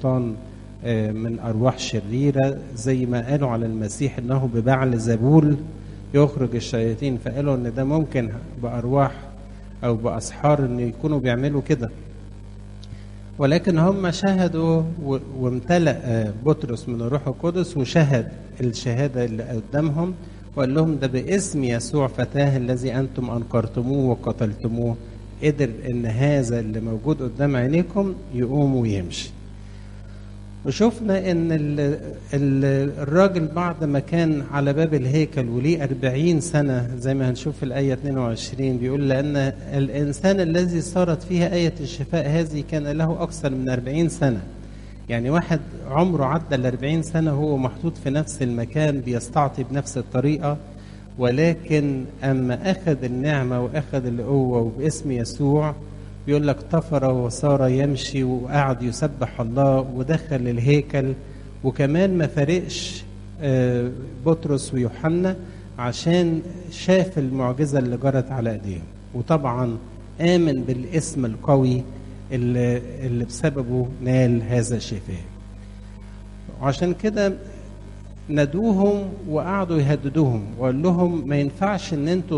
الشيطان من أرواح شريرة زي ما قالوا على المسيح أنه ببعل زبول يخرج الشياطين فقالوا أن ده ممكن بأرواح أو بأسحار أن يكونوا بيعملوا كده ولكن هم شهدوا وامتلأ بطرس من الروح القدس وشهد الشهادة اللي قدامهم وقال لهم ده باسم يسوع فتاه الذي أنتم أنكرتموه وقتلتموه قدر ان هذا اللي موجود قدام عينيكم يقوم ويمشي وشفنا ان ال ال الراجل بعد ما كان على باب الهيكل وليه أربعين سنة زي ما هنشوف في الآية 22 بيقول لأن الإنسان الذي صارت فيها آية الشفاء هذه كان له أكثر من أربعين سنة يعني واحد عمره عدى الأربعين سنة هو محطوط في نفس المكان بيستعطي بنفس الطريقة ولكن أما أخذ النعمة وأخذ القوة وباسم يسوع بيقول لك طفر وصار يمشي وقعد يسبح الله ودخل الهيكل وكمان ما فرقش بطرس ويوحنا عشان شاف المعجزة اللي جرت على ايديهم وطبعا آمن بالاسم القوي اللي, اللي بسببه نال هذا الشفاء وعشان كده نادوهم وقعدوا يهددوهم وقال لهم ما ينفعش ان انتوا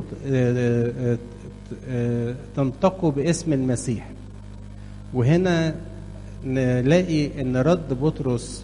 تنطقوا باسم المسيح وهنا نلاقي ان رد بطرس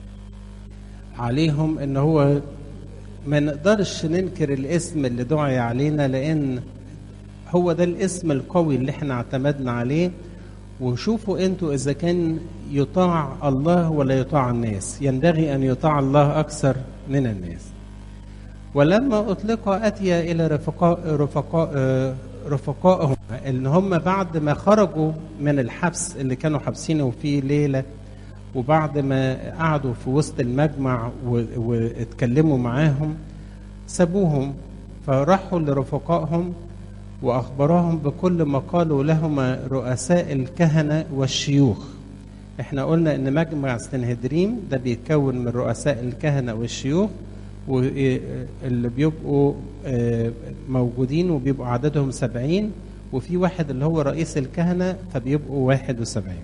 عليهم ان هو ما نقدرش ننكر الاسم اللي دعي علينا لان هو ده الاسم القوي اللي احنا اعتمدنا عليه وشوفوا انتوا اذا كان يطاع الله ولا يطاع الناس ينبغي ان يطاع الله اكثر من الناس ولما اطلق اتي الى رفقاء رفقاء رفقائهم ان هم بعد ما خرجوا من الحبس اللي كانوا حابسينه فيه ليله وبعد ما قعدوا في وسط المجمع واتكلموا معاهم سابوهم فراحوا لرفقائهم واخبرهم بكل ما قالوا لهما رؤساء الكهنه والشيوخ احنا قلنا ان مجمع سنهدريم ده بيتكون من رؤساء الكهنه والشيوخ واللي بيبقوا موجودين وبيبقوا عددهم سبعين وفي واحد اللي هو رئيس الكهنة فبيبقوا واحد وسبعين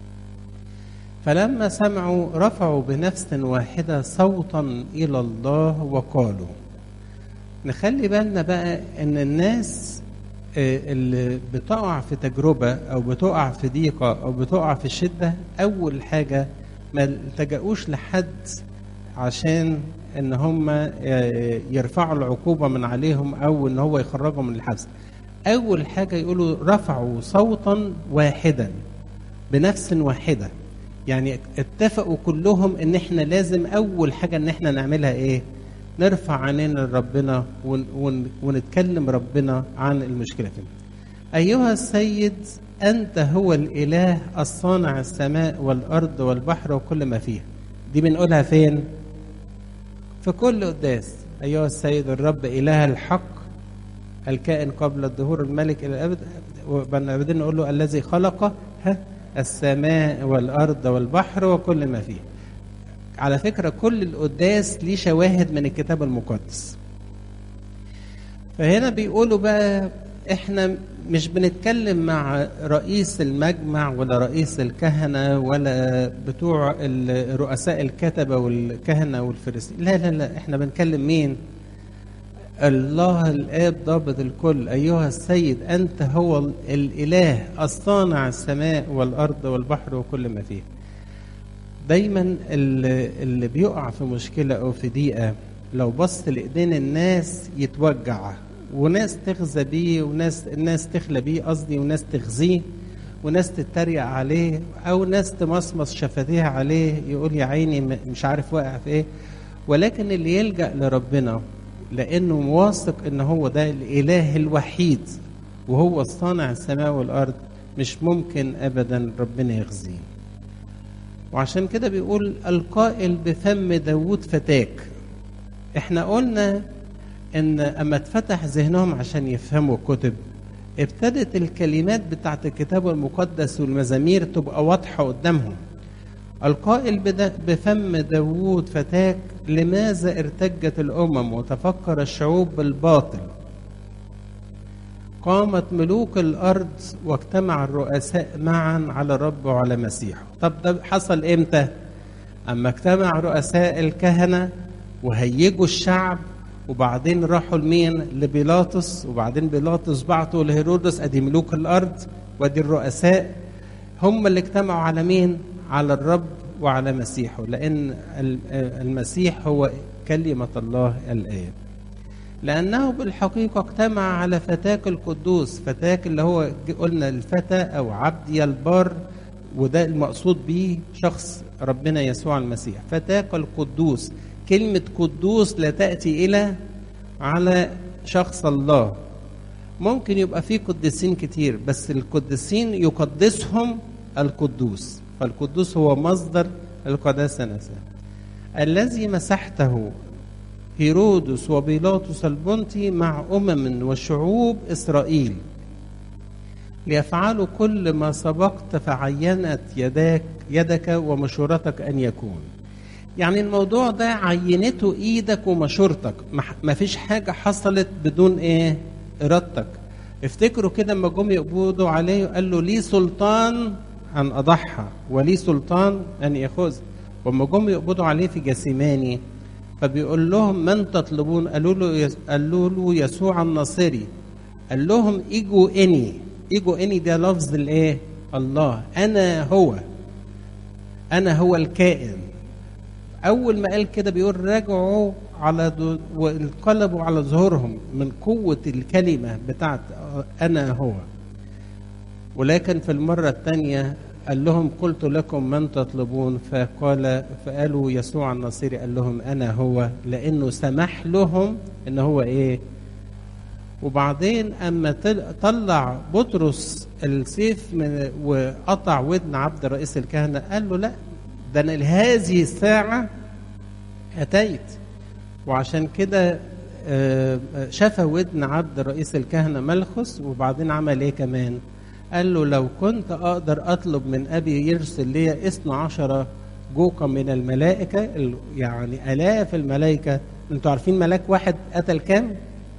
فلما سمعوا رفعوا بنفس واحدة صوتا إلى الله وقالوا نخلي بالنا بقى ان الناس اللي بتقع في تجربة او بتقع في ضيقة او بتقع في شدة اول حاجة ما التجأوش لحد عشان ان هم يرفعوا العقوبة من عليهم او ان هو يخرجهم من الحبس اول حاجة يقولوا رفعوا صوتا واحدا بنفس واحدة يعني اتفقوا كلهم ان احنا لازم اول حاجة ان احنا نعملها ايه نرفع عينينا لربنا ون ون ونتكلم ربنا عن المشكلة فينا أيها السيد أنت هو الإله الصانع السماء والأرض والبحر وكل ما فيها دي بنقولها فين في كل قداس أيها السيد الرب إله الحق الكائن قبل الظهور الملك إلى الأبد وبعدين نقول له الذي خلق السماء والأرض والبحر وكل ما فيه على فكرة كل القداس ليه شواهد من الكتاب المقدس فهنا بيقولوا بقى احنا مش بنتكلم مع رئيس المجمع ولا رئيس الكهنة ولا بتوع رؤساء الكتبة والكهنة والفريسيين لا لا لا احنا بنتكلم مين الله الآب ضابط الكل أيها السيد أنت هو الإله الصانع السماء والأرض والبحر وكل ما فيه دايما اللي, اللي بيقع في مشكلة أو في ضيقة لو بص لإيدين الناس يتوجع وناس تغزى بيه وناس الناس تخلى بيه قصدي وناس تخزيه وناس تتريق عليه او ناس تمصمص شفتيها عليه يقول يا عيني مش عارف واقع في ايه ولكن اللي يلجا لربنا لانه واثق ان هو ده الاله الوحيد وهو الصانع السماء والارض مش ممكن ابدا ربنا يخزيه وعشان كده بيقول القائل بفم داوود فتاك احنا قلنا ان اما اتفتح ذهنهم عشان يفهموا الكتب ابتدت الكلمات بتاعت الكتاب المقدس والمزامير تبقى واضحة قدامهم القائل بفم داوود فتاك لماذا ارتجت الأمم وتفكر الشعوب بالباطل قامت ملوك الارض واجتمع الرؤساء معا على الرب وعلى مسيحه طب ده حصل امتى اما اجتمع رؤساء الكهنه وهيجوا الشعب وبعدين راحوا لمين لبيلاطس وبعدين بيلاطس بعتوا لهيرودس ادي ملوك الارض وادي الرؤساء هم اللي اجتمعوا على مين على الرب وعلى مسيحه لان المسيح هو كلمه الله الآية لأنه بالحقيقة اجتمع على فتاك القدوس فتاك اللي هو قلنا الفتى أو عبدي البار وده المقصود به شخص ربنا يسوع المسيح فتاك القدوس كلمة قدوس لا تأتي إلى على شخص الله ممكن يبقى فيه قديسين كتير بس القديسين يقدسهم القدوس فالقدوس هو مصدر القداسة نفسها الذي مسحته هيرودس وبيلاطس البنطي مع أمم وشعوب إسرائيل ليفعلوا كل ما سبقت فعينت يدك يدك ومشورتك أن يكون يعني الموضوع ده عينته ايدك ومشورتك ما فيش حاجة حصلت بدون ايه ارادتك افتكروا كده لما جم يقبضوا عليه قال له لي سلطان ان اضحى ولي سلطان ان ياخذ وما جم يقبضوا عليه في جسيماني فبيقول لهم من تطلبون قالوا له قالوا له يسوع الناصري قال لهم ايجوا اني ايجوا اني ده لفظ الايه الله انا هو انا هو الكائن اول ما قال كده بيقول راجعوا على دو... وانقلبوا على ظهورهم من قوه الكلمه بتاعت انا هو ولكن في المره الثانيه قال لهم قلت لكم من تطلبون فقال فقالوا يسوع الناصري قال لهم انا هو لانه سمح لهم ان هو ايه وبعدين اما طلع بطرس السيف من وقطع ودن عبد رئيس الكهنه قال له لا ده انا لهذه الساعه اتيت وعشان كده شفى ودن عبد رئيس الكهنه ملخص وبعدين عمل ايه كمان قال له لو كنت اقدر اطلب من ابي يرسل لي اثنى عشر جوقا من الملائكه يعني الاف الملائكه انتوا عارفين ملاك واحد قتل كام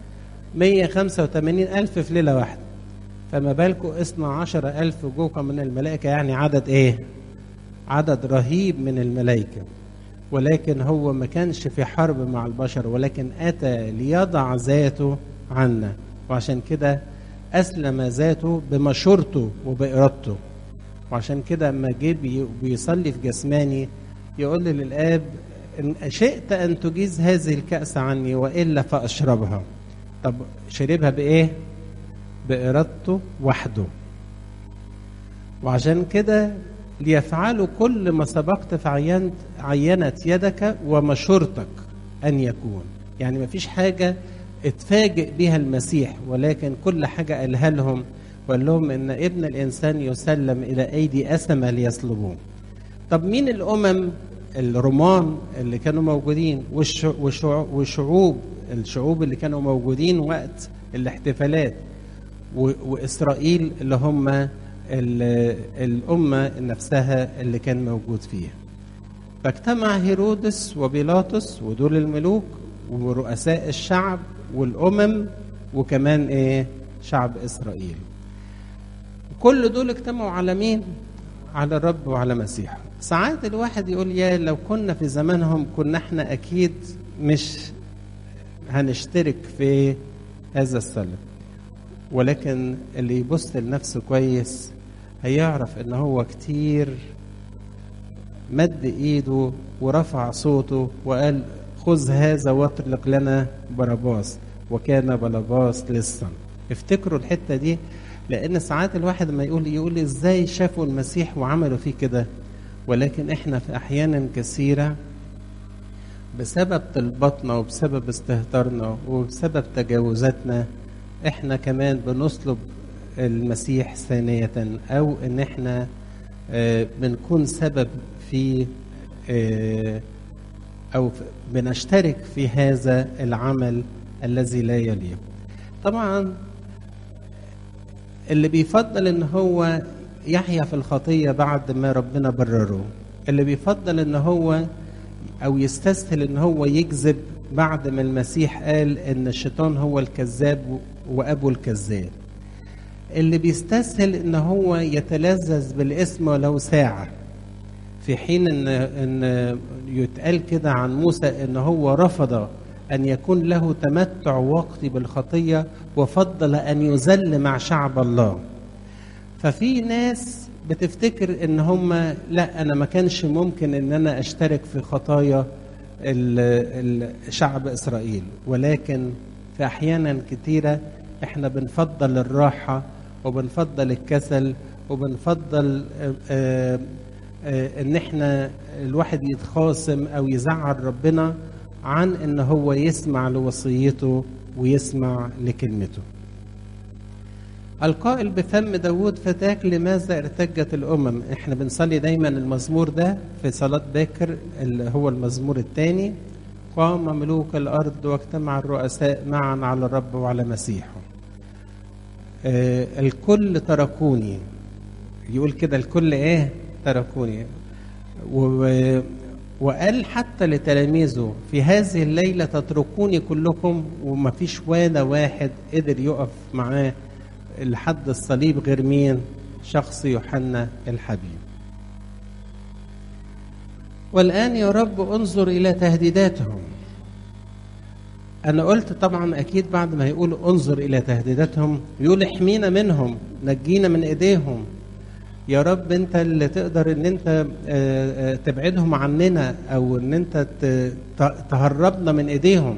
185 ألف في ليلة واحدة فما بالكم اثنى عشر ألف جوقا من الملائكة يعني عدد إيه عدد رهيب من الملائكة ولكن هو ما كانش في حرب مع البشر ولكن أتى ليضع ذاته عنا وعشان كده أسلم ذاته بمشورته وبإرادته وعشان كده اما جه بيصلي في جسماني يقول للآب إن شئت أن تجيز هذه الكأس عني وإلا فأشربها طب شربها بإيه؟ بإرادته وحده وعشان كده ليفعلوا كل ما سبقت فعينت عينت يدك ومشورتك أن يكون يعني ما فيش حاجة اتفاجئ بها المسيح ولكن كل حاجة قالها لهم وقال لهم إن ابن الإنسان يسلم إلى أيدي أسمى ليصلبوه طب مين الأمم الرومان اللي كانوا موجودين والشعوب الشعوب اللي كانوا موجودين وقت الاحتفالات وإسرائيل اللي هم الأمة نفسها اللي كان موجود فيها فاجتمع هيرودس وبيلاطس ودول الملوك ورؤساء الشعب والأمم وكمان إيه شعب إسرائيل كل دول اجتمعوا على مين على الرب وعلى مسيحه ساعات الواحد يقول يا لو كنا في زمانهم كنا احنا أكيد مش هنشترك في هذا السلم ولكن اللي يبص لنفسه كويس هيعرف ان هو كتير مد ايده ورفع صوته وقال خذ هذا واطلق لنا باراباس وكان باراباس لصا افتكروا الحته دي لان ساعات الواحد لما يقول يقول ازاي شافوا المسيح وعملوا فيه كده ولكن احنا في احيانا كثيره بسبب طلباتنا وبسبب استهتارنا وبسبب تجاوزاتنا احنا كمان بنطلب المسيح ثانية او ان احنا اه بنكون سبب في اه او بنشترك في هذا العمل الذي لا يليق طبعا اللي بيفضل ان هو يحيا في الخطية بعد ما ربنا برره اللي بيفضل ان هو او يستسهل ان هو يكذب بعد ما المسيح قال ان الشيطان هو الكذاب وابو الكذاب اللي بيستسهل ان هو يتلذذ بالاسم ولو ساعه في حين ان ان يتقال كده عن موسى ان هو رفض ان يكون له تمتع وقتي بالخطيه وفضل ان يذل مع شعب الله ففي ناس بتفتكر ان هم لا انا ما كانش ممكن ان انا اشترك في خطايا شعب اسرائيل ولكن في احيانا كتيره احنا بنفضل الراحه وبنفضل الكسل وبنفضل آآ آآ ان احنا الواحد يتخاصم او يزعل ربنا عن ان هو يسمع لوصيته ويسمع لكلمته القائل بفم داود فتاك لماذا ارتجت الأمم احنا بنصلي دايما المزمور ده في صلاة باكر اللي هو المزمور الثاني قام ملوك الأرض واجتمع الرؤساء معا على الرب وعلى مسيحه آه الكل تركوني يقول كده الكل ايه تركوني و وقال حتى لتلاميذه في هذه الليلة تتركوني كلكم وما فيش ولا واحد قدر يقف معاه لحد الصليب غير مين شخص يوحنا الحبيب والآن يا رب انظر إلى تهديداتهم أنا قلت طبعا أكيد بعد ما يقول انظر إلى تهديداتهم يقول احمينا منهم نجينا من إيديهم يا رب أنت اللي تقدر إن أنت تبعدهم عننا أو إن أنت تهربنا من إيديهم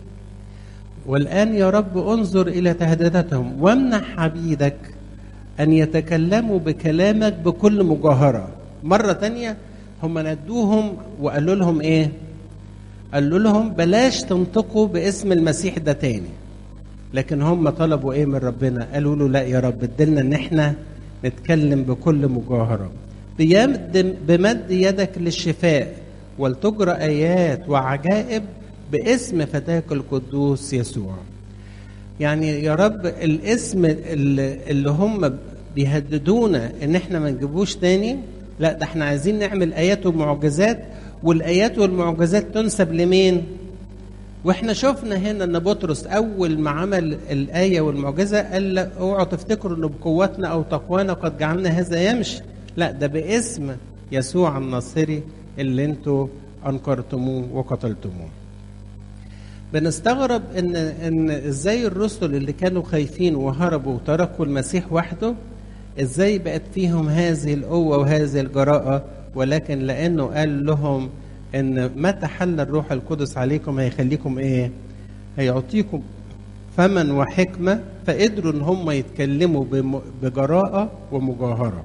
والآن يا رب انظر إلى تهديداتهم وامنح عبيدك أن يتكلموا بكلامك بكل مجاهرة مرة تانية هم ندوهم وقالوا لهم إيه قالوا لهم بلاش تنطقوا باسم المسيح ده تاني لكن هم طلبوا إيه من ربنا قالوا له لا يا رب ادلنا إن إحنا نتكلم بكل مجاهرة بيمد بمد يدك للشفاء ولتجرى آيات وعجائب باسم فتاك القدوس يسوع يعني يا رب الاسم اللي هم بيهددونا ان احنا ما نجيبوش تاني لا ده احنا عايزين نعمل ايات ومعجزات والايات والمعجزات تنسب لمين واحنا شفنا هنا ان بطرس اول ما عمل الايه والمعجزه قال اوعوا تفتكروا ان بقوتنا او تقوانا قد جعلنا هذا يمشي لا ده باسم يسوع الناصري اللي انتوا انكرتموه وقتلتموه بنستغرب ان ان ازاي الرسل اللي كانوا خايفين وهربوا وتركوا المسيح وحده ازاي بقت فيهم هذه القوه وهذه الجراءه ولكن لانه قال لهم ان متى حل الروح القدس عليكم هيخليكم ايه هيعطيكم فمن وحكمه فقدروا ان هم يتكلموا بجراءه ومجاهره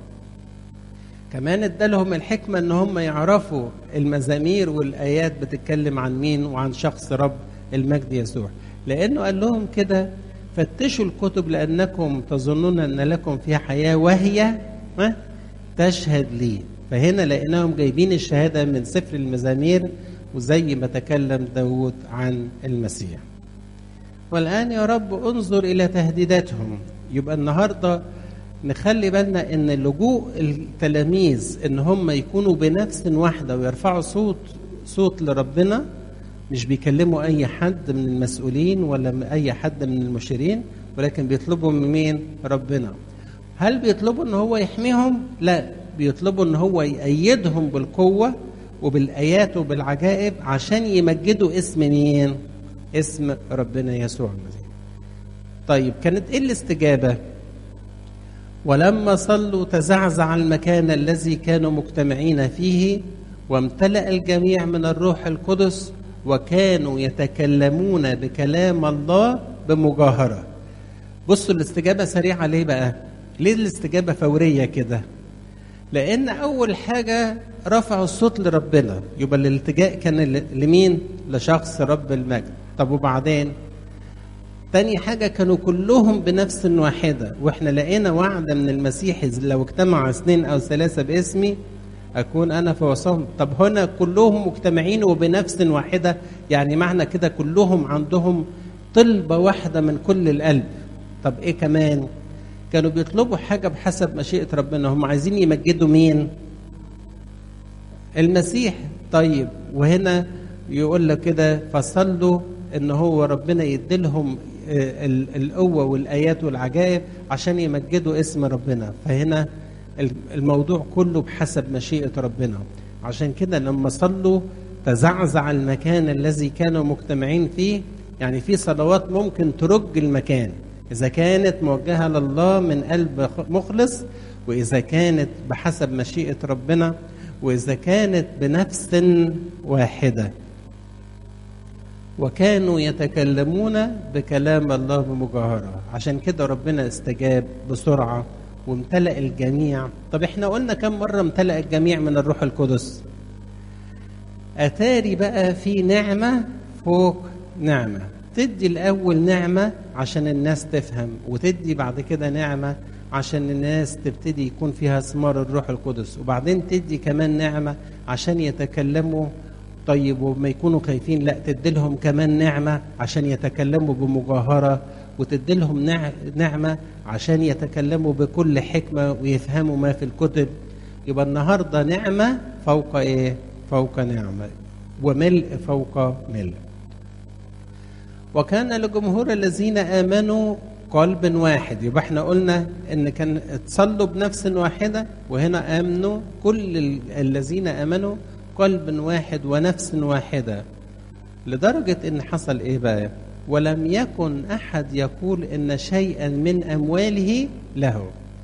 كمان ادالهم الحكمه ان هم يعرفوا المزامير والايات بتتكلم عن مين وعن شخص رب المجد يسوع لانه قال لهم كده فتشوا الكتب لانكم تظنون ان لكم فيها حياه وهي ما تشهد لي فهنا لقيناهم جايبين الشهاده من سفر المزامير وزي ما تكلم داود عن المسيح والان يا رب انظر الى تهديداتهم يبقى النهارده نخلي بالنا ان لجوء التلاميذ ان هم يكونوا بنفس واحده ويرفعوا صوت صوت لربنا مش بيكلموا اي حد من المسؤولين ولا من اي حد من المشيرين ولكن بيطلبوا من مين ربنا هل بيطلبوا ان هو يحميهم لا بيطلبوا ان هو يأيدهم بالقوه وبالايات وبالعجائب عشان يمجدوا اسم مين اسم ربنا يسوع المسيح طيب كانت ايه الاستجابه ولما صلوا تزعزع المكان الذي كانوا مجتمعين فيه وامتلأ الجميع من الروح القدس وكانوا يتكلمون بكلام الله بمجاهرة بصوا الاستجابة سريعة ليه بقى ليه الاستجابة فورية كده لأن أول حاجة رفعوا الصوت لربنا يبقى الالتجاء كان لمين لشخص رب المجد طب وبعدين تاني حاجة كانوا كلهم بنفس واحدة واحنا لقينا وعدا من المسيح لو اجتمع اثنين أو ثلاثة باسمي أكون أنا في وسطهم طب هنا كلهم مجتمعين وبنفس واحدة يعني معنى كده كلهم عندهم طلبة واحدة من كل القلب طب إيه كمان كانوا بيطلبوا حاجة بحسب مشيئة ربنا هم عايزين يمجدوا مين المسيح طيب وهنا يقول لك كده فصلوا ان هو ربنا يديلهم آه، ال- القوة والآيات والعجائب عشان يمجدوا اسم ربنا فهنا ال- الموضوع كله بحسب مشيئة ربنا عشان كده لما صلوا تزعزع المكان الذي كانوا مجتمعين فيه يعني في صلوات ممكن ترج المكان إذا كانت موجهة لله من قلب خ- مخلص وإذا كانت بحسب مشيئة ربنا وإذا كانت بنفس واحدة وكانوا يتكلمون بكلام الله بمجاهرة عشان كده ربنا استجاب بسرعة وامتلأ الجميع طب احنا قلنا كم مرة امتلأ الجميع من الروح القدس أتاري بقى في نعمة فوق نعمة تدي الأول نعمة عشان الناس تفهم وتدي بعد كده نعمة عشان الناس تبتدي يكون فيها ثمار الروح القدس وبعدين تدي كمان نعمة عشان يتكلموا طيب وما يكونوا خايفين لا تدي لهم كمان نعمة عشان يتكلموا بمجاهرة وتدي لهم نع- نعمة عشان يتكلموا بكل حكمة ويفهموا ما في الكتب يبقى النهاردة نعمة فوق إيه؟ فوق نعمة وملء فوق ملء وكان لجمهور الذين آمنوا قلب واحد يبقى احنا قلنا ان كان اتصلوا بنفس واحدة وهنا آمنوا كل ال- الذين آمنوا قلب واحد ونفس واحدة لدرجة ان حصل ايه بقى ولم يكن احد يقول ان شيئا من امواله له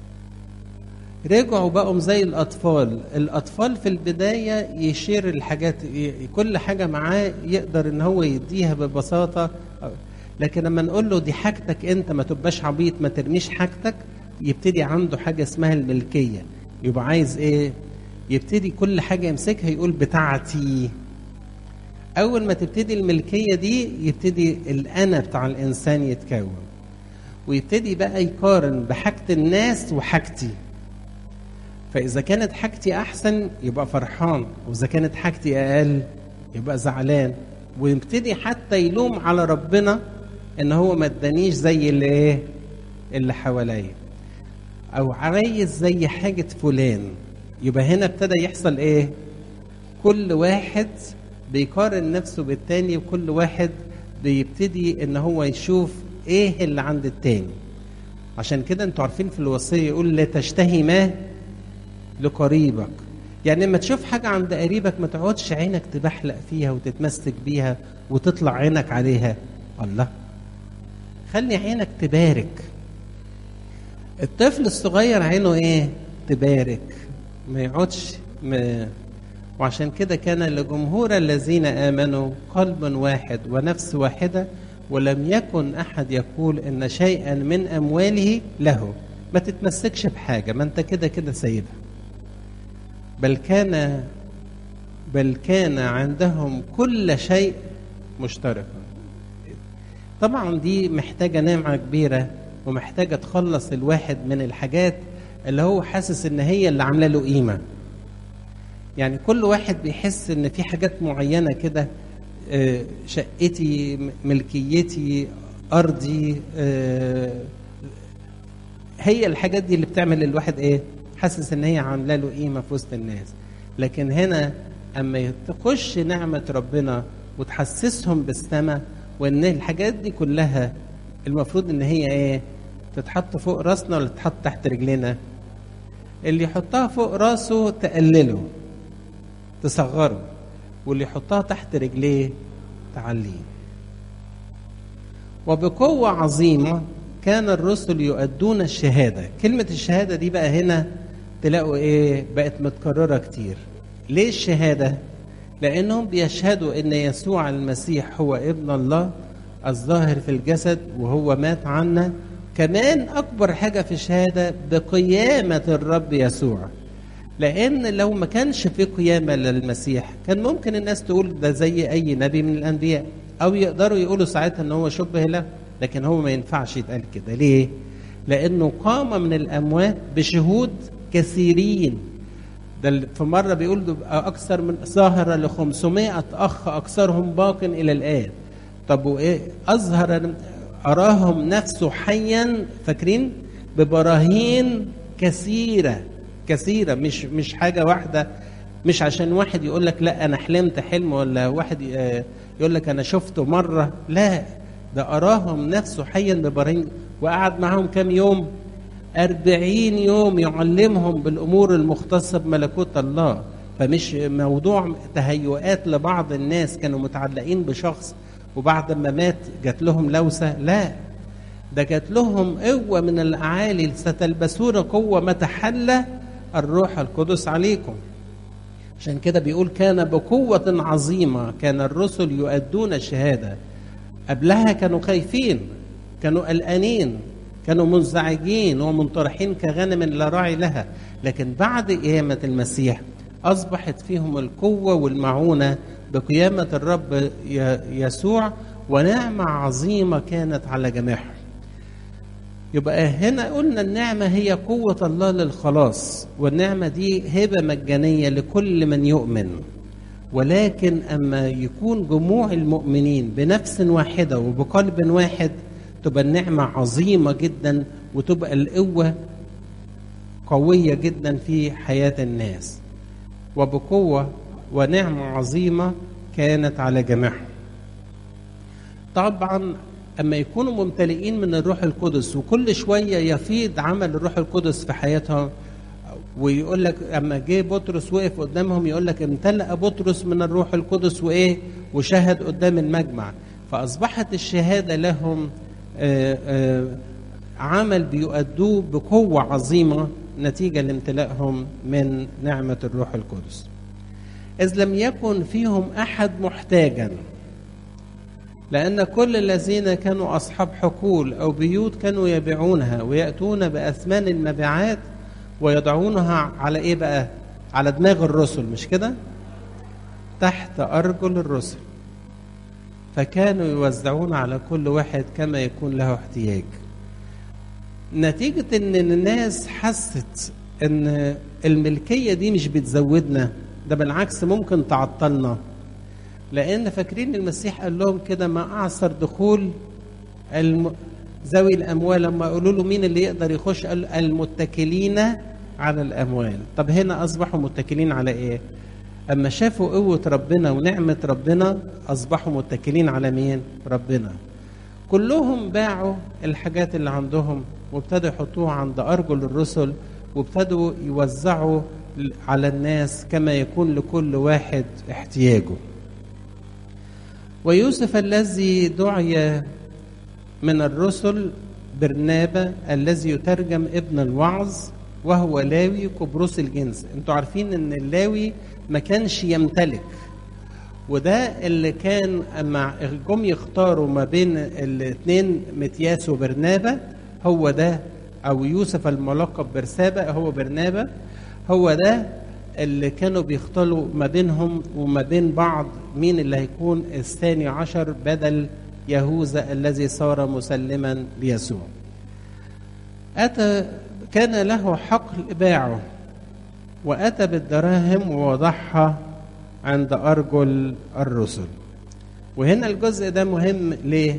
رجعوا بقوا زي الاطفال الاطفال في البدايه يشير الحاجات ي- كل حاجه معاه يقدر ان هو يديها ببساطه لكن لما نقول له دي حاجتك انت ما تبقاش عبيط ما ترميش حاجتك يبتدي عنده حاجه اسمها الملكيه يبقى عايز ايه يبتدي كل حاجه يمسكها يقول بتاعتي اول ما تبتدي الملكيه دي يبتدي الانا بتاع الانسان يتكون ويبتدي بقى يقارن بحاجه الناس وحاجتي فإذا كانت حاجتي أحسن يبقى فرحان وإذا كانت حاجتي أقل يبقى زعلان ويبتدي حتى يلوم على ربنا إن هو ما ادانيش زي اللي إيه اللي حواليا أو عايز زي حاجة فلان يبقى هنا ابتدى يحصل إيه كل واحد بيقارن نفسه بالتاني وكل واحد بيبتدي إن هو يشوف إيه اللي عند التاني عشان كده انتوا عارفين في الوصية يقول لا تشتهي ما لقريبك يعني لما تشوف حاجة عند قريبك ما تقعدش عينك تبحلق فيها وتتمسك بيها وتطلع عينك عليها الله خلي عينك تبارك الطفل الصغير عينه ايه تبارك ما يقعدش ما وعشان كده كان لجمهور الذين آمنوا قلب واحد ونفس واحدة ولم يكن أحد يقول إن شيئا من أمواله له ما تتمسكش بحاجة ما أنت كده كده سايبها بل كان بل كان عندهم كل شيء مشتركا طبعا دي محتاجة نعمة كبيرة ومحتاجة تخلص الواحد من الحاجات اللي هو حاسس ان هي اللي عاملة له قيمة يعني كل واحد بيحس ان في حاجات معينة كده آه، شقتي م- ملكيتي ارضي آه، هي الحاجات دي اللي بتعمل الواحد ايه حاسس ان هي عامله له قيمه في وسط الناس لكن هنا اما تخش نعمه ربنا وتحسسهم بالسماء وان الحاجات دي كلها المفروض ان هي ايه تتحط فوق راسنا ولا تتحط تحت رجلنا اللي يحطها فوق راسه تقلله تصغره واللي يحطها تحت رجليه تعليه وبقوة عظيمة كان الرسل يؤدون الشهادة كلمة الشهادة دي بقى هنا تلاقوا ايه بقت متكررة كتير ليه الشهادة لأنهم بيشهدوا أن يسوع المسيح هو ابن الله الظاهر في الجسد وهو مات عنا كمان أكبر حاجة في الشهادة بقيامة الرب يسوع لأن لو ما كانش في قيامة للمسيح كان ممكن الناس تقول ده زي أي نبي من الأنبياء أو يقدروا يقولوا ساعتها إن هو شبه له لكن هو ما ينفعش يتقال كده ليه؟ لأنه قام من الأموات بشهود كثيرين ده ال- في مرة بيقول ده بقى أكثر من ظهر ل 500 أخ أكثرهم باق إلى الآن طب وإيه أظهر أراهم نفسه حيا فاكرين ببراهين كثيرة كثيرة مش مش حاجة واحدة مش عشان واحد يقول لك لا أنا حلمت حلم ولا واحد ي- يقول لك أنا شفته مرة لا ده أراهم نفسه حيا ببراهين وقعد معهم كم يوم أربعين يوم يعلمهم بالأمور المختصة بملكوت الله فمش موضوع تهيؤات لبعض الناس كانوا متعلقين بشخص وبعد ما مات جات لهم لوسة لا ده جات لهم قوة من الأعالي ستلبسون قوة متى حل الروح القدس عليكم عشان كده بيقول كان بقوة عظيمة كان الرسل يؤدون الشهادة قبلها كانوا خايفين كانوا قلقانين كانوا منزعجين ومنطرحين كغنم لا راعي لها لكن بعد قيامة المسيح أصبحت فيهم القوة والمعونة بقيامة الرب يسوع ونعمة عظيمة كانت على جميعهم يبقى هنا قلنا النعمة هي قوة الله للخلاص والنعمة دي هبة مجانية لكل من يؤمن ولكن أما يكون جموع المؤمنين بنفس واحدة وبقلب واحد تبقى النعمة عظيمة جدا وتبقى القوة قوية جدا في حياة الناس وبقوة ونعمة عظيمة كانت على جميعهم طبعا أما يكونوا ممتلئين من الروح القدس وكل شوية يفيض عمل الروح القدس في حياتهم ويقول لك اما جه بطرس وقف قدامهم يقول لك امتلأ بطرس من الروح القدس وايه وشهد قدام المجمع فاصبحت الشهاده لهم آآ آآ عمل بيؤدوه بقوه عظيمه نتيجه لامتلائهم من نعمه الروح القدس اذ لم يكن فيهم احد محتاجا لأن كل الذين كانوا أصحاب حقول أو بيوت كانوا يبيعونها ويأتون بأثمان المبيعات ويضعونها على إيه بقى؟ على دماغ الرسل مش كده؟ تحت أرجل الرسل فكانوا يوزعون على كل واحد كما يكون له احتياج نتيجة إن الناس حست إن الملكية دي مش بتزودنا ده بالعكس ممكن تعطلنا لان فاكرين المسيح قال لهم كده ما اعصر دخول الم... ذوي الاموال لما يقولوا له مين اللي يقدر يخش قال المتكلين على الاموال طب هنا اصبحوا متكلين على ايه اما شافوا قوه ربنا ونعمه ربنا اصبحوا متكلين على مين ربنا كلهم باعوا الحاجات اللي عندهم وابتدوا يحطوها عند ارجل الرسل وابتدوا يوزعوا على الناس كما يكون لكل واحد احتياجه ويوسف الذي دعي من الرسل برنابا الذي يترجم ابن الوعظ وهو لاوي قبرص الجنس انتوا عارفين ان اللاوي ما كانش يمتلك وده اللي كان اما جم يختاروا ما بين الاثنين متياس وبرنابا هو ده او يوسف الملقب برسابة هو برنابا هو ده اللي كانوا بيختاروا ما بينهم وما بين بعض مين اللي هيكون الثاني عشر بدل يهوذا الذي صار مسلما ليسوع أتى كان له حقل باعه وأتى بالدراهم ووضعها عند أرجل الرسل وهنا الجزء ده مهم ليه؟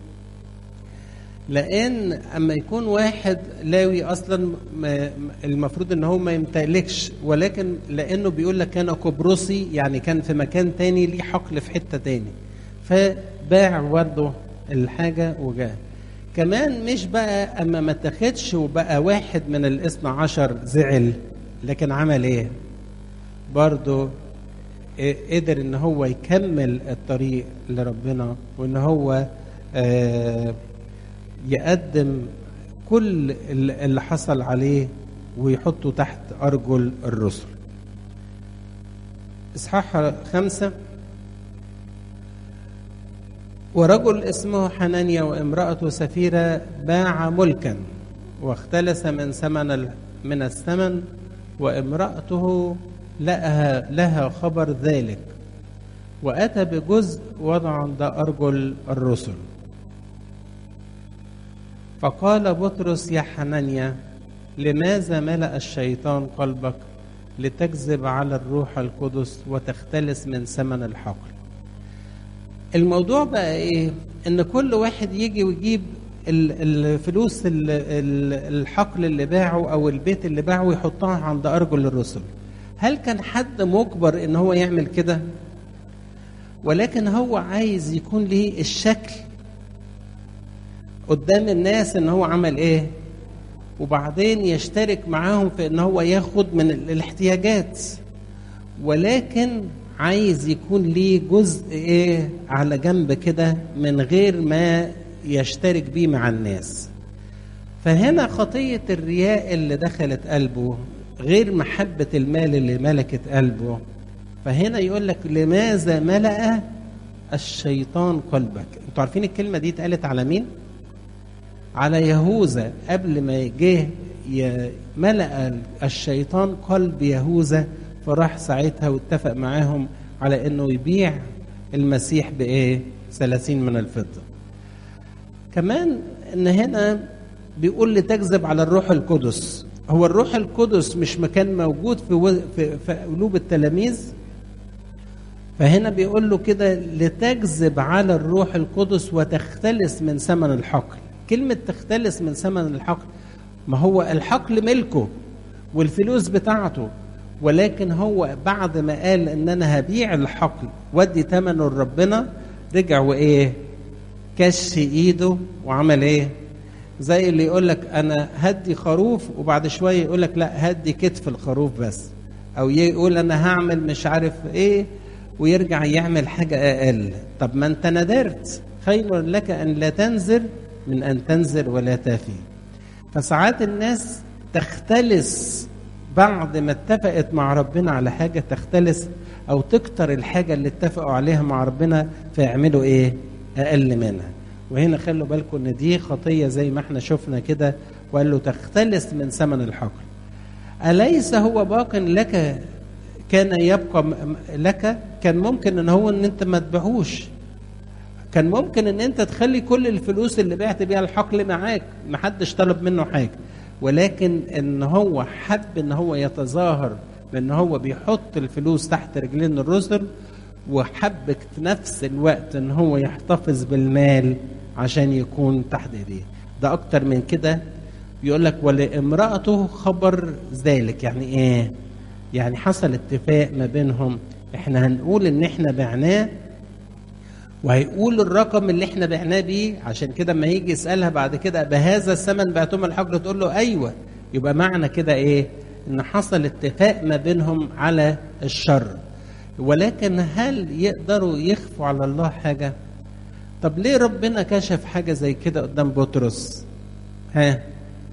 لان اما يكون واحد لاوي اصلا المفروض ان هو ما يمتلكش ولكن لانه بيقول لك كان قبرصي يعني كان في مكان تاني ليه حقل في حته تاني فباع برضه الحاجه وجاء كمان مش بقى اما ما اتخدش وبقى واحد من الاثنى عشر زعل لكن عمل ايه برضه قدر ان هو يكمل الطريق لربنا وان هو آه يقدم كل اللي حصل عليه ويحطه تحت أرجل الرسل إصحاح خمسة ورجل اسمه حنانيا وامرأته سفيرة باع ملكا واختلس من ثمن من الثمن وامرأته لها لها خبر ذلك وأتى بجزء وضع عند أرجل الرسل فقال بطرس يا حنانيا لماذا ملأ الشيطان قلبك لتكذب على الروح القدس وتختلس من ثمن الحقل الموضوع بقى ايه ان كل واحد يجي ويجيب الفلوس الحقل اللي باعه او البيت اللي باعه ويحطها عند ارجل الرسل هل كان حد مجبر ان هو يعمل كده ولكن هو عايز يكون ليه الشكل قدام الناس ان هو عمل ايه وبعدين يشترك معاهم في ان هو ياخد من الاحتياجات ولكن عايز يكون ليه جزء ايه على جنب كده من غير ما يشترك بيه مع الناس فهنا خطية الرياء اللي دخلت قلبه غير محبة المال اللي ملكت قلبه فهنا يقول لك لماذا ملأ الشيطان قلبك انتوا عارفين الكلمة دي اتقالت على مين على يهوذا قبل ما جه ملأ الشيطان قلب يهوذا فراح ساعتها واتفق معاهم على انه يبيع المسيح بايه ثلاثين من الفضة كمان ان هنا بيقول لتكذب على الروح القدس هو الروح القدس مش مكان موجود في, و... في... في قلوب التلاميذ فهنا بيقول له كده لتكذب على الروح القدس وتختلس من ثمن الحقل كلمة تختلس من ثمن الحقل ما هو الحقل ملكه والفلوس بتاعته ولكن هو بعد ما قال ان انا هبيع الحقل ودي ثمنه لربنا رجع وايه كش ايده وعمل ايه زي اللي يقول لك انا هدي خروف وبعد شويه يقول لك لا هدي كتف الخروف بس او يقول انا هعمل مش عارف ايه ويرجع يعمل حاجه اقل طب ما انت ندرت خير لك ان لا تنذر من ان تنذر ولا تافي فساعات الناس تختلس بعد ما اتفقت مع ربنا على حاجه تختلس او تكتر الحاجه اللي اتفقوا عليها مع ربنا فيعملوا ايه اقل منها وهنا خلوا بالكم ان دي خطيه زي ما احنا شفنا كده وقال له تختلس من ثمن الحقل اليس هو باق لك كان يبقى لك كان ممكن ان هو ان انت ما تبيعوش كان ممكن ان انت تخلي كل الفلوس اللي بعت بيها الحقل معاك محدش طلب منه حاجه ولكن ان هو حب ان هو يتظاهر بان هو بيحط الفلوس تحت رجلين الرسل وحب في نفس الوقت ان هو يحتفظ بالمال عشان يكون تحت ايديه ده اكتر من كده يقول لك ولامرأته خبر ذلك يعني ايه يعني حصل اتفاق ما بينهم احنا هنقول ان احنا بعناه وهيقول الرقم اللي احنا بعناه بيه عشان كده اما يجي يسالها بعد كده بهذا الثمن بعتم الحقل تقول له ايوه يبقى معنى كده ايه ان حصل اتفاق ما بينهم على الشر ولكن هل يقدروا يخفوا على الله حاجه طب ليه ربنا كشف حاجه زي كده قدام بطرس ها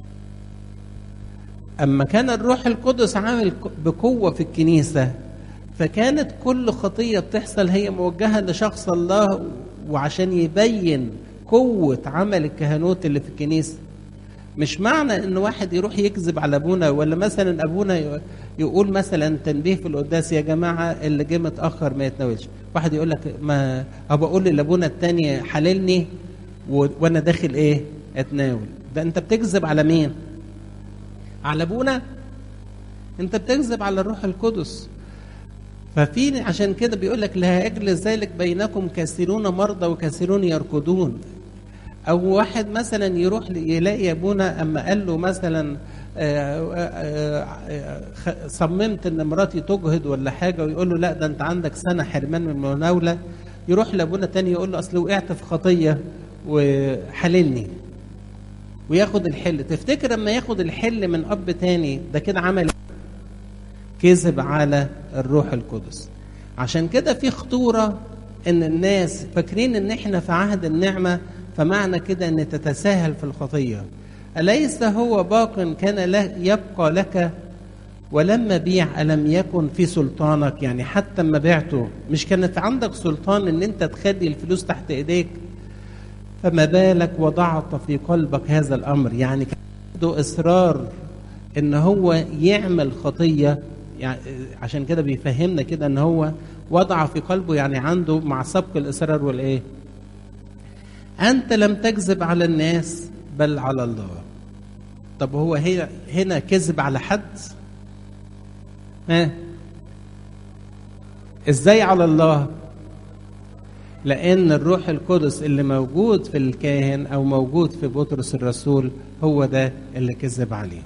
اما كان الروح القدس عامل بقوه في الكنيسه فكانت كل خطيه بتحصل هي موجهه لشخص الله وعشان يبين قوه عمل الكهنوت اللي في الكنيسه مش معنى ان واحد يروح يكذب على ابونا ولا مثلا ابونا يقول مثلا تنبيه في القداس يا جماعه اللي جه متاخر ما يتناولش واحد يقول لك ما ابقى اقول لابونا التاني حللني و... وانا داخل ايه اتناول ده انت بتكذب على مين على ابونا انت بتكذب على الروح القدس ففي عشان كده بيقول لك لا يجلس ذلك بينكم كثيرون مرضى وكثيرون يركضون او واحد مثلا يروح يلاقي ابونا اما قال له مثلا صممت ان مراتي تجهد ولا حاجه ويقول له لا ده انت عندك سنه حرمان من المناوله يروح لابونا تاني يقول له اصل وقعت في خطيه وحللني وياخد الحل تفتكر لما ياخد الحل من اب تاني ده كده عمل كذب على الروح القدس عشان كده في خطوره ان الناس فاكرين ان احنا في عهد النعمه فمعنى كده ان تتساهل في الخطيه اليس هو باق كان له يبقى لك ولما بيع الم يكن في سلطانك يعني حتى ما بعته مش كانت عندك سلطان ان انت تخلي الفلوس تحت ايديك فما بالك وضعت في قلبك هذا الامر يعني كان عنده اصرار ان هو يعمل خطيه يعني عشان كده بيفهمنا كده ان هو وضع في قلبه يعني عنده مع سبق الاصرار والايه انت لم تكذب على الناس بل على الله طب هو هي هنا كذب على حد ها ازاي على الله لان الروح القدس اللي موجود في الكاهن او موجود في بطرس الرسول هو ده اللي كذب عليه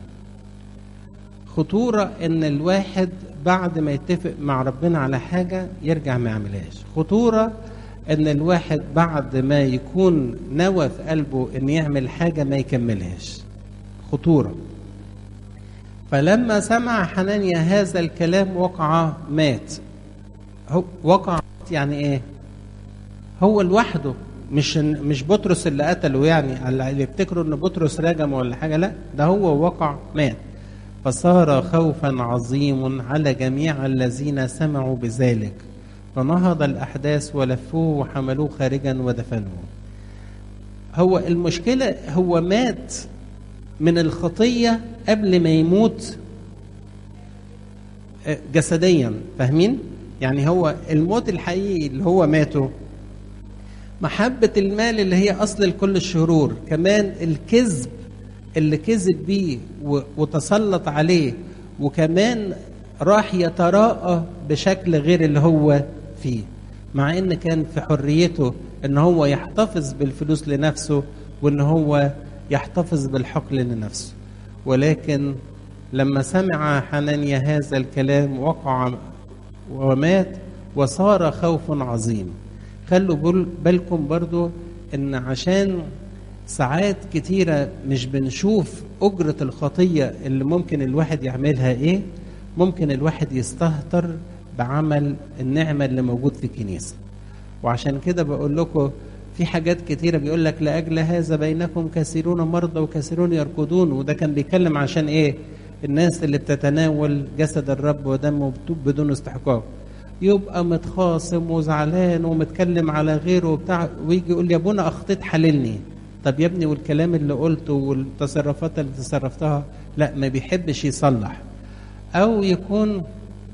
خطورة ان الواحد بعد ما يتفق مع ربنا على حاجة يرجع ما يعملهاش خطورة ان الواحد بعد ما يكون نوى في قلبه ان يعمل حاجه ما يكملهاش خطوره فلما سمع حنانيا هذا الكلام وقع مات هو وقع يعني ايه هو لوحده مش مش بطرس اللي قتله يعني اللي يفتكروا ان بطرس رجم ولا حاجه لا ده هو وقع مات فصار خوفا عظيم على جميع الذين سمعوا بذلك فنهض الأحداث ولفوه وحملوه خارجا ودفنوه هو المشكلة هو مات من الخطية قبل ما يموت جسديا فاهمين؟ يعني هو الموت الحقيقي اللي هو ماته محبة المال اللي هي أصل لكل الشرور كمان الكذب اللي كذب بيه وتسلط عليه وكمان راح يتراءى بشكل غير اللي هو فيه مع ان كان في حريته ان هو يحتفظ بالفلوس لنفسه وان هو يحتفظ بالحقل لنفسه ولكن لما سمع حنانيا هذا الكلام وقع ومات وصار خوف عظيم خلوا بالكم برضو ان عشان ساعات كتيرة مش بنشوف أجرة الخطية اللي ممكن الواحد يعملها إيه ممكن الواحد يستهتر بعمل النعمة اللي موجود في الكنيسة وعشان كده بقول لكم في حاجات كتيرة بيقول لك لأجل هذا بينكم كثيرون مرضى وكثيرون يركضون وده كان بيتكلم عشان إيه الناس اللي بتتناول جسد الرب ودمه بدون استحقاق يبقى متخاصم وزعلان ومتكلم على غيره وبتاع ويجي يقول يا ابونا اخطيت حللني طب يا ابني والكلام اللي قلته والتصرفات اللي تصرفتها لا ما بيحبش يصلح او يكون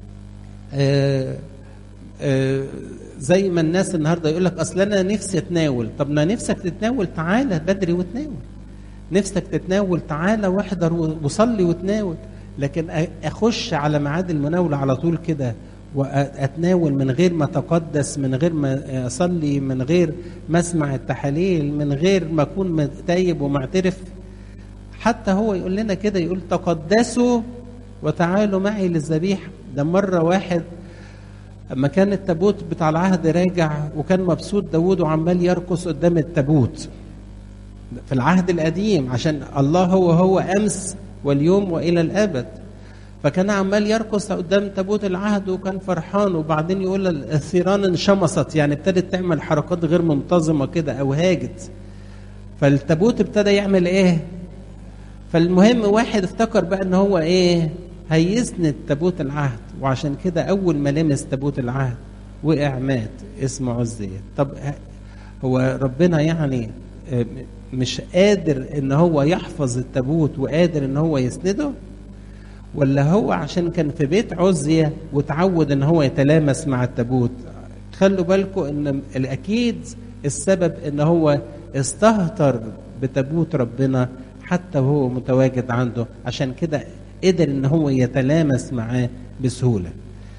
آآ آآ زي ما الناس النهارده يقول لك اصل انا نفسي اتناول طب ما نفسك تتناول تعالى بدري وتناول نفسك تتناول تعالى واحضر وصلي وتناول لكن اخش على ميعاد المناوله على طول كده واتناول من غير ما اتقدس من غير ما اصلي من غير ما اسمع التحاليل من غير ما اكون تايب ومعترف حتى هو يقول لنا كده يقول تقدسوا وتعالوا معي للذبيحه ده مره واحد اما كان التابوت بتاع العهد راجع وكان مبسوط داوود وعمال يرقص قدام التابوت في العهد القديم عشان الله هو هو امس واليوم والى الابد فكان عمال يرقص قدام تابوت العهد وكان فرحان وبعدين يقول الثيران انشمصت يعني ابتدت تعمل حركات غير منتظمه كده او هاجت فالتابوت ابتدى يعمل ايه فالمهم واحد افتكر بقى ان هو ايه هيسند تابوت العهد وعشان كده اول ما لمس تابوت العهد وقع مات اسمه عزية طب هو ربنا يعني مش قادر ان هو يحفظ التابوت وقادر ان هو يسنده ولا هو عشان كان في بيت عزية وتعود ان هو يتلامس مع التابوت خلوا بالكم ان الاكيد السبب ان هو استهتر بتابوت ربنا حتى وهو متواجد عنده عشان كده قدر ان هو يتلامس معاه بسهولة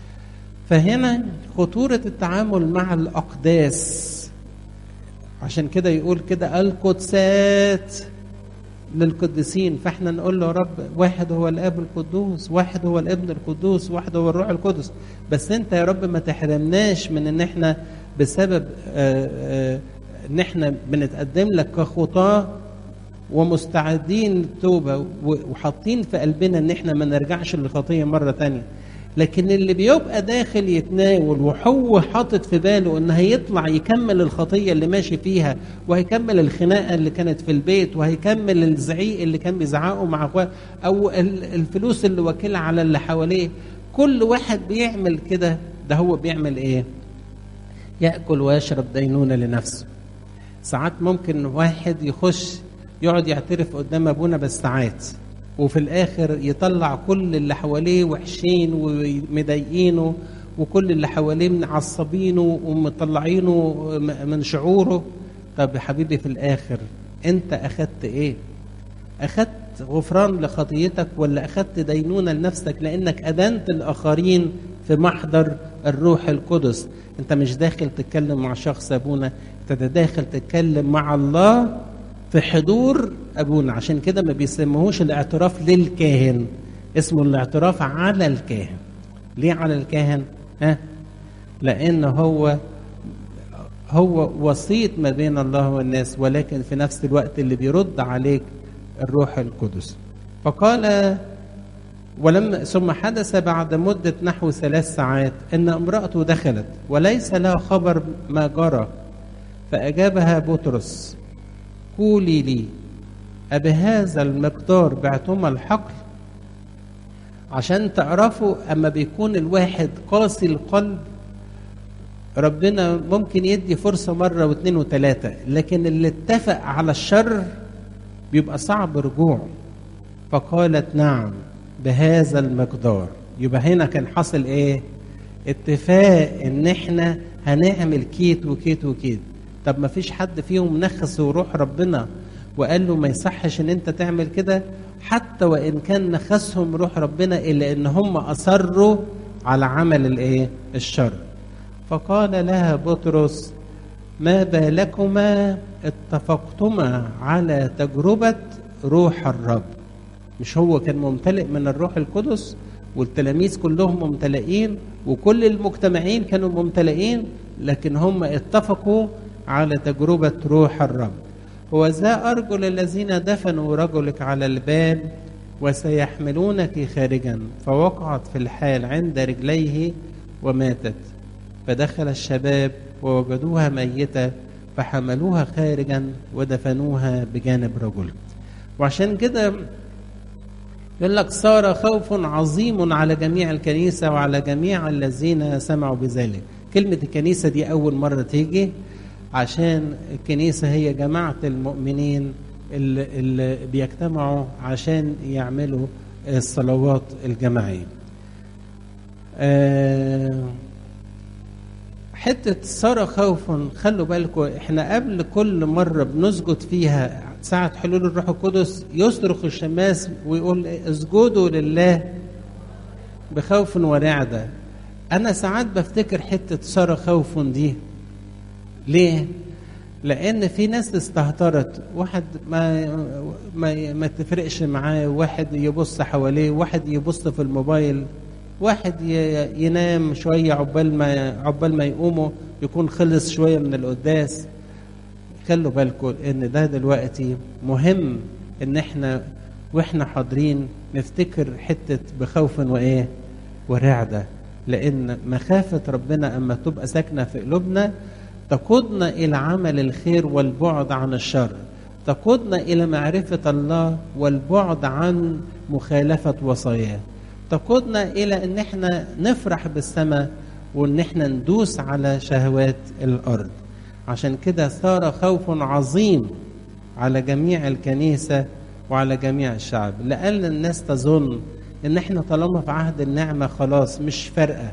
فهنا خطورة التعامل مع الأقداس عشان كده يقول كده القدسات للقديسين فاحنا نقول له يا رب واحد هو الاب القدوس واحد هو الابن القدوس واحد هو الروح القدس بس انت يا رب ما تحرمناش من ان احنا بسبب آآ آآ ان احنا بنتقدم لك كخطاه ومستعدين للتوبه وحاطين في قلبنا ان احنا ما نرجعش للخطيه مره تانية لكن اللي بيبقى داخل يتناول وهو حاطط في باله ان هيطلع يكمل الخطيه اللي ماشي فيها وهيكمل الخناقه اللي كانت في البيت وهيكمل الزعيق اللي كان بيزعقه مع اخوه او الفلوس اللي واكلها على اللي حواليه كل واحد بيعمل كده ده هو بيعمل ايه ياكل ويشرب دينونه لنفسه ساعات ممكن واحد يخش يقعد يعترف قدام ابونا بس ساعات وفي الاخر يطلع كل اللي حواليه وحشين ومضايقينه وكل اللي حواليه معصبينه ومطلعينه من شعوره طب يا حبيبي في الاخر انت اخدت ايه اخدت غفران لخطيتك ولا اخدت دينونه لنفسك لانك ادنت الاخرين في محضر الروح القدس انت مش داخل تتكلم مع شخص ابونا انت داخل تتكلم مع الله في حضور ابونا عشان كده ما بيسموهوش الاعتراف للكاهن اسمه الاعتراف على الكاهن ليه على الكاهن ها لان هو هو وسيط ما بين الله والناس ولكن في نفس الوقت اللي بيرد عليك الروح القدس فقال ولما ثم حدث بعد مدة نحو ثلاث ساعات أن امرأته دخلت وليس لها خبر ما جرى فأجابها بطرس قولي لي أبهذا المقدار بعتما الحقل عشان تعرفوا أما بيكون الواحد قاسي القلب ربنا ممكن يدي فرصة مرة واثنين وثلاثة لكن اللي اتفق على الشر بيبقى صعب رجوعه فقالت نعم بهذا المقدار يبقى هنا كان حصل ايه اتفاق ان احنا هنعمل كيت وكيت وكيت طب ما فيش حد فيهم نخس وروح ربنا وقال له ما يصحش ان انت تعمل كده حتى وان كان نخسهم روح ربنا الا ان هم اصروا على عمل الايه الشر فقال لها بطرس ما بالكما اتفقتما على تجربة روح الرب مش هو كان ممتلئ من الروح القدس والتلاميذ كلهم ممتلئين وكل المجتمعين كانوا ممتلئين لكن هم اتفقوا على تجربة روح الرب وذا أرجل الذين دفنوا رجلك على الباب وسيحملونك خارجا فوقعت في الحال عند رجليه وماتت فدخل الشباب ووجدوها ميتة فحملوها خارجا ودفنوها بجانب رجل وعشان كده يقول لك صار خوف عظيم على جميع الكنيسة وعلى جميع الذين سمعوا بذلك كلمة الكنيسة دي أول مرة تيجي عشان الكنيسة هي جماعة المؤمنين اللي, اللي بيجتمعوا عشان يعملوا الصلوات الجماعية أه حتة صار خوف خلوا بالكم احنا قبل كل مرة بنسجد فيها ساعة حلول الروح القدس يصرخ الشماس ويقول اسجدوا لله بخوف ورعدة أنا ساعات بفتكر حتة صار خوف دي ليه؟ لأن في ناس استهترت واحد ما ما ما تفرقش معاه واحد يبص حواليه واحد يبص في الموبايل واحد ينام شوية عقبال ما عقبال ما يقوموا يكون خلص شوية من القداس خلوا بالكم ان ده دلوقتي مهم ان احنا واحنا حاضرين نفتكر حتة بخوف وايه ورعدة لان مخافة ربنا اما تبقى ساكنة في قلوبنا تقودنا الى عمل الخير والبعد عن الشر تقودنا الى معرفة الله والبعد عن مخالفة وصاياه تقودنا الى ان احنا نفرح بالسماء وان احنا ندوس على شهوات الارض عشان كده صار خوف عظيم على جميع الكنيسة وعلى جميع الشعب لأن الناس تظن ان احنا طالما في عهد النعمة خلاص مش فارقة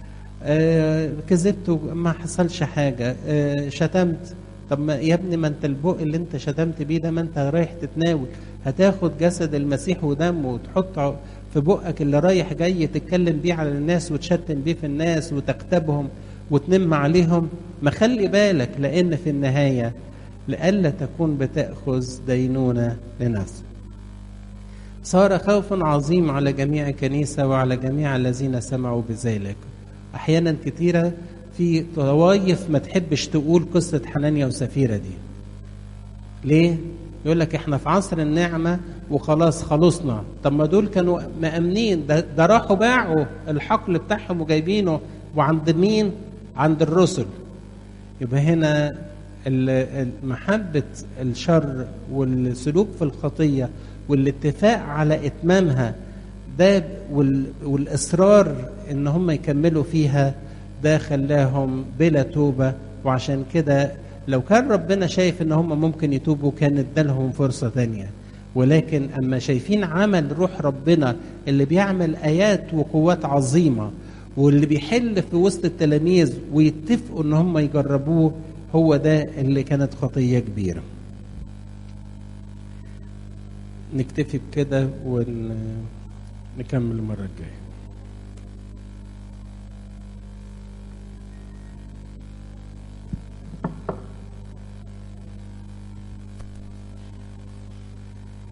آه كذبت ما حصلش حاجة آه شتمت طب ما يا ابني ما انت البق اللي انت شتمت بيه ده ما انت رايح تتناول هتاخد جسد المسيح ودمه وتحطه في بقك اللي رايح جاي تتكلم بيه على الناس وتشتم بيه في الناس وتغتابهم وتنم عليهم ما خلي بالك لأن في النهاية لئلا تكون بتأخذ دينونة لنفسك صار خوف عظيم على جميع الكنيسة وعلى جميع الذين سمعوا بذلك أحيانا كثيرة في طوايف ما تحبش تقول قصة حنانيا وسفيرة دي ليه؟ يقول لك احنا في عصر النعمة وخلاص خلصنا طب ما دول كانوا مأمنين ده, ده راحوا باعوا الحقل بتاعهم وجايبينه وعند مين؟ عند الرسل يبقى هنا محبة الشر والسلوك في الخطية والاتفاق على إتمامها ده والإصرار إن هم يكملوا فيها ده خلاهم بلا توبة وعشان كده لو كان ربنا شايف ان هم ممكن يتوبوا كان ادالهم فرصة تانية ولكن اما شايفين عمل روح ربنا اللي بيعمل ايات وقوات عظيمة واللي بيحل في وسط التلاميذ ويتفقوا ان هم يجربوه هو ده اللي كانت خطية كبيرة نكتفي بكده ونكمل المرة الجاية